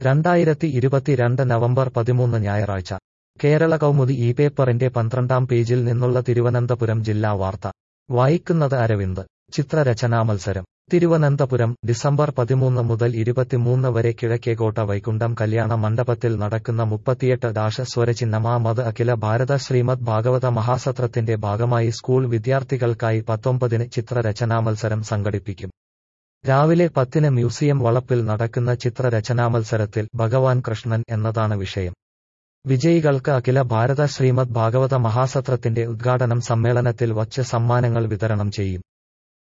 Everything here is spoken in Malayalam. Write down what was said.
രണ്ടായിരത്തി ഇരുപത്തിരണ്ട് നവംബർ പതിമൂന്ന് ഞായറാഴ്ച കേരള കൗമുദി ഈ പേപ്പറിന്റെ പന്ത്രണ്ടാം പേജിൽ നിന്നുള്ള തിരുവനന്തപുരം ജില്ലാ വാർത്ത വായിക്കുന്നത് അരവിന്ദ് ചിത്രരചനാ മത്സരം തിരുവനന്തപുരം ഡിസംബർ പതിമൂന്ന് മുതൽ ഇരുപത്തിമൂന്ന് വരെ കിഴക്കേകോട്ട വൈകുണ്ഠം കല്യാണ മണ്ഡപത്തിൽ നടക്കുന്ന മുപ്പത്തിയെട്ട് ഡാഷ സ്വരചിഹ്നമാ മത് അഖില ഭാരത ശ്രീമദ് ഭാഗവത മഹാസത്രത്തിന്റെ ഭാഗമായി സ്കൂൾ വിദ്യാർത്ഥികൾക്കായി പത്തൊമ്പതിന് ചിത്രരചനാ മത്സരം സംഘടിപ്പിക്കും രാവിലെ പത്തിന് മ്യൂസിയം വളപ്പിൽ നടക്കുന്ന ചിത്രരചനാ മത്സരത്തിൽ ഭഗവാൻ കൃഷ്ണൻ എന്നതാണ് വിഷയം വിജയികൾക്ക് അഖില ഭാരത ശ്രീമദ് ഭാഗവത മഹാസത്രത്തിന്റെ ഉദ്ഘാടനം സമ്മേളനത്തിൽ വച്ച് സമ്മാനങ്ങൾ വിതരണം ചെയ്യും